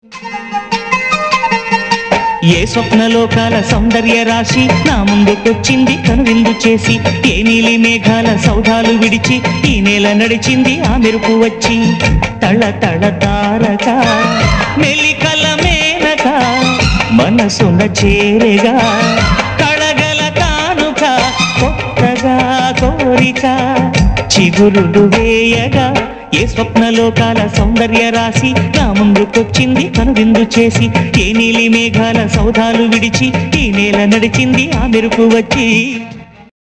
ఏ స్వప్నలోకాల సౌందర్య రాశి నా ముందుకొచ్చింది కనువిందు చేసి ఏ నీలి మేఘాల సౌధాలు విడిచి ఈ నేల నడిచింది ఆ మెరుపు వచ్చి తళ తళ తారక మెలికల మేనక మనసున చేరేగా కళగల కానుక కొత్తగా కోరిక చిగురులు వేయగా ఏ స్వప్నలోకాల సౌందర్య రాశి నా ముందుకొచ్చింది కనువిందు చేసి ఏ నీలి మేఘాల సౌధాలు విడిచి ఈ నేల నడిచింది ఆ మెరుపు వచ్చి